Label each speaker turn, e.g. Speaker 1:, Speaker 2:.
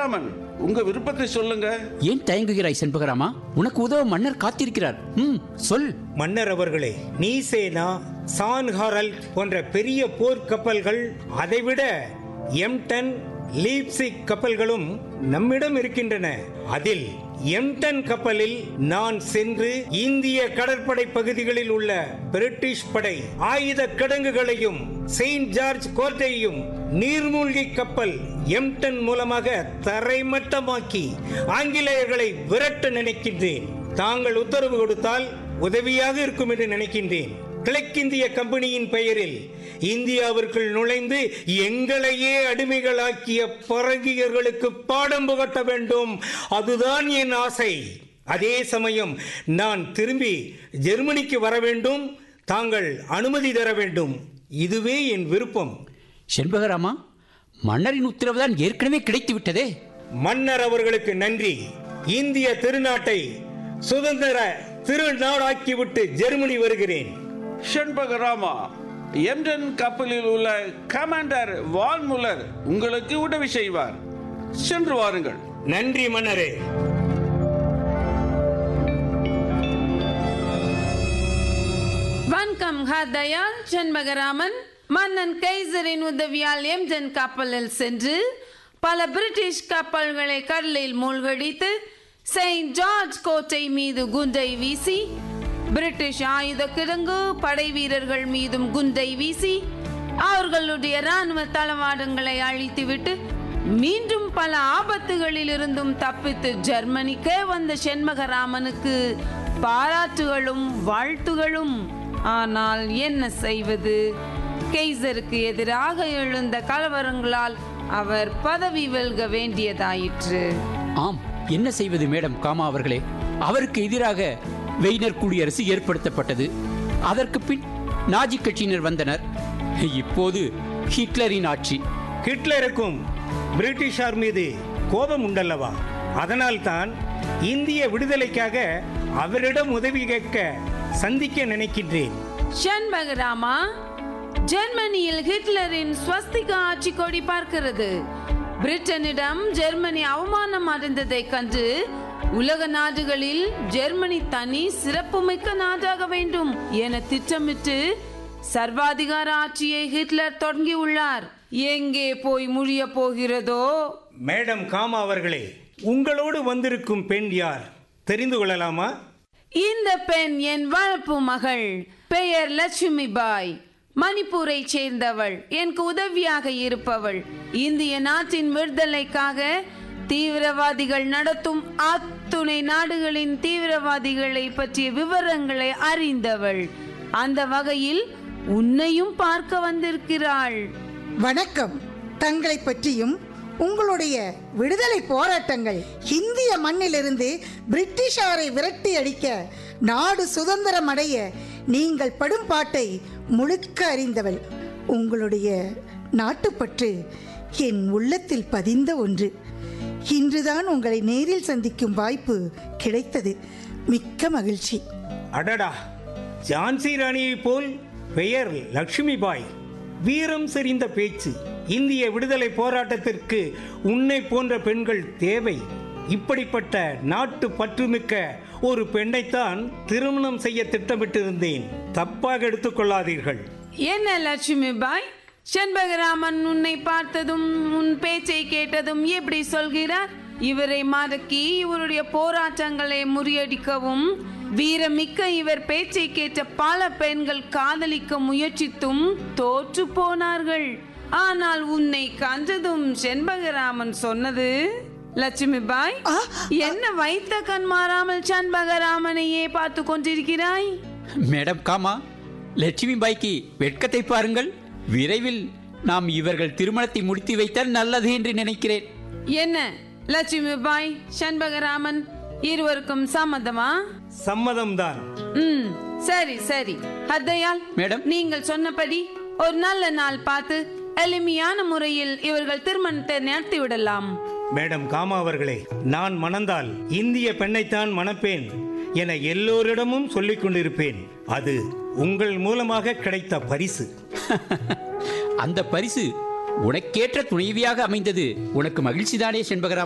Speaker 1: செண்பகராமன் உங்க விருப்பத்தை சொல்லுங்க
Speaker 2: ஏன் தயங்குகிறாய் செண்பகராமா உனக்கு உதவ மன்னர் காத்திருக்கிறார் ம் சொல்
Speaker 3: மன்னர் அவர்களே நீசேனா சான்ஹாரல் போன்ற பெரிய போர் கப்பல்கள் அதைவிட எம்டன் லீப்சிக் கப்பல்களும் நம்மிடம் இருக்கின்றன அதில் எம்டன் கப்பலில் நான் சென்று இந்திய கடற்படை பகுதிகளில் உள்ள பிரிட்டிஷ் படை ஆயுத கிடங்குகளையும் செயின்ட் ஜார்ஜ் கோட்டையும் நீர்மூழ்கி கப்பல் எம்டன் மூலமாக தரைமட்டமாக்கி ஆங்கிலேயர்களை விரட்ட நினைக்கின்றேன் தாங்கள் உத்தரவு கொடுத்தால் உதவியாக இருக்கும் என்று நினைக்கின்றேன் கிழக்கிந்திய கம்பெனியின் பெயரில் இந்தியாவிற்குள் நுழைந்து எங்களையே அடிமைகளாக்கிய பரங்கியர்களுக்கு பாடம் புகட்ட வேண்டும் அதுதான் என் ஆசை அதே சமயம் நான் திரும்பி ஜெர்மனிக்கு வர வேண்டும் தாங்கள் அனுமதி தர வேண்டும் இதுவே என் விருப்பம்
Speaker 2: செண்பகராமா மன்னரின் உத்தரவுதான் ஏற்கனவே கிடைத்து விட்டதே
Speaker 3: மன்னர் அவர்களுக்கு நன்றி இந்திய திருநாட்டை சுதந்திர திருநாடாக்கிவிட்டு ஜெர்மனி வருகிறேன்
Speaker 1: செண்பகராமா எம்டன் கப்பலில் உள்ள கமாண்டர் வான் முல்லர் உங்களுக்கு உதவி செய்வார் சென்று வாருங்கள்
Speaker 3: நன்றி மன்னரே
Speaker 4: வணக்கம் ஹர்தயால் செண்பகராமன் மன்னன் கைசரின் உதவியால் எம்ஜன் கப்பலில் சென்று பல பிரிட்டிஷ் கப்பல்களை கடலில் மூழ்கடித்து செயின்ட் ஜார்ஜ் கோட்டை மீது குண்டை வீசி பிரிட்டிஷ் ஆயுத கிடங்கு படை வீரர்கள் மீதும் குண்டை வீசி அவர்களுடைய ராணுவ தளவாடங்களை அழித்துவிட்டு மீண்டும் பல ஆபத்துகளில் இருந்தும் தப்பித்து ஜெர்மனிக்கே வந்த செண்பகராமனுக்கு பாராட்டுகளும் வாழ்த்துகளும் ஆனால் என்ன செய்வது கெய்சருக்கு எதிராக எழுந்த கலவரங்களால் அவர் பதவி வெல்க வேண்டியதாயிற்று
Speaker 2: ஆம் என்ன செய்வது மேடம் காமா அவர்களே அவருக்கு எதிராக வெய்னர் குடியரசு ஏற்படுத்தப்பட்டது அதற்கு பின் நாஜி கட்சியினர் வந்தனர் இப்போது ஹிட்லரின் ஆட்சி
Speaker 3: ஹிட்லருக்கும் பிரிட்டிஷார் மீது கோபம் உண்டல்லவா அதனால்தான் இந்திய விடுதலைக்காக அவரிடம் உதவி கேட்க சந்திக்க நினைக்கின்றேன்
Speaker 4: ஷண்பகராமா ஜெர்மனியில் ஹிட்லரின் ஸ்வஸ்திக ஆட்சி கொடி பார்க்கிறது பிரிட்டனிடம் ஜெர்மனி அவமானம் அடைந்ததை கண்டு உலக நாடுகளில் ஜெர்மனி தனி சிறப்புமிக்க நாடாக வேண்டும் என திட்டமிட்டு சர்வாதிகார ஆட்சியை ஹிட்லர் தொடங்கியுள்ளார் எங்கே போய் முடிய போகிறதோ
Speaker 3: மேடம் காமா அவர்களே உங்களோடு வந்திருக்கும் பெண் யார் தெரிந்து கொள்ளலாமா
Speaker 4: இந்த பெண் என் வளர்ப்பு மகள் பெயர் லட்சுமி பாய் மணிப்பூரை சேர்ந்தவள் எனக்கு உதவியாக இருப்பவள் இந்திய நாட்டின் விடுதலைக்காக தீவிரவாதிகள் நடத்தும் அத்துணை நாடுகளின் தீவிரவாதிகளை பற்றிய விவரங்களை அறிந்தவள் அந்த வகையில் உன்னையும் பார்க்க வந்திருக்கிறாள்
Speaker 5: வணக்கம் தங்களை பற்றியும் உங்களுடைய விடுதலை போராட்டங்கள் இந்திய மண்ணிலிருந்து பிரிட்டிஷாரை விரட்டி அடிக்க நாடு சுதந்திரம் அடைய நீங்கள் படும் பாட்டை முழுக்க அறிந்தவள் உங்களுடைய நாட்டுப்பற்று என் உள்ளத்தில் பதிந்த ஒன்று இன்றுதான் உங்களை நேரில் சந்திக்கும் வாய்ப்பு கிடைத்தது மிக்க மகிழ்ச்சி
Speaker 3: அடடா ஜான்சி ராணியைப் போல் பெயர் லட்சுமி பாய் வீரம் செறிந்த பேச்சு இந்திய விடுதலை போராட்டத்திற்கு உன்னை போன்ற பெண்கள் தேவை இப்படிப்பட்ட நாட்டு பற்றுமிக்க ஒரு பெண்ணைத்தான் திருமணம் செய்ய திட்டமிட்டிருந்தேன் தப்பாக எடுத்துக்கொள்ளாதீர்கள்
Speaker 4: என்ன லட்சுமி பாய் செண்பகராமன் உன்னை பார்த்ததும் உன் பேச்சை கேட்டதும் எப்படி சொல்கிறார் இவரை மடக்கி இவருடைய போராட்டங்களை முறியடிக்கவும் வீரமிக்க இவர் பேச்சை கேட்ட பல பெண்கள் காதலிக்க முயற்சித்தும் தோற்று போனார்கள் ஆனால் உன்னை கண்டதும் செண்பகராமன் சொன்னது லட்சுமி பாய் என்ன வைத்த கண் மாறாமல் செண்பகராமனையே பார்த்து கொண்டிருக்கிறாய்
Speaker 2: மேடம் காமா லட்சுமி பாய்க்கு வெட்கத்தை பாருங்கள் விரைவில் நாம் இவர்கள் திருமணத்தை முடித்து வைத்தால் நல்லது என்று நினைக்கிறேன்
Speaker 4: என்ன லட்சுமி பாய் சண்பகராமன் இருவருக்கும் சம்மதமா
Speaker 3: சம்மதம்தான்
Speaker 4: ம் சரி சரி ஹத்தையால்
Speaker 2: மேடம்.
Speaker 4: நீங்கள் சொன்னபடி ஒரு நல்ல நாள் பார்த்து எளிமையான முறையில் இவர்கள் திருமணத்தை நடத்தி விடலாம்
Speaker 3: மேடம் காமா அவர்களே நான் மணந்தால் இந்திய பெண்ணைத்தான் மணப்பேன் என எல்லோரிடமும் சொல்லிக் கொண்டிருப்பேன் அது உங்கள் மூலமாக கிடைத்த பரிசு
Speaker 2: அந்த பரிசு உனக்கேற்ற துணைவியாக அமைந்தது உனக்கு மகிழ்ச்சிதானே செண்பகராமன்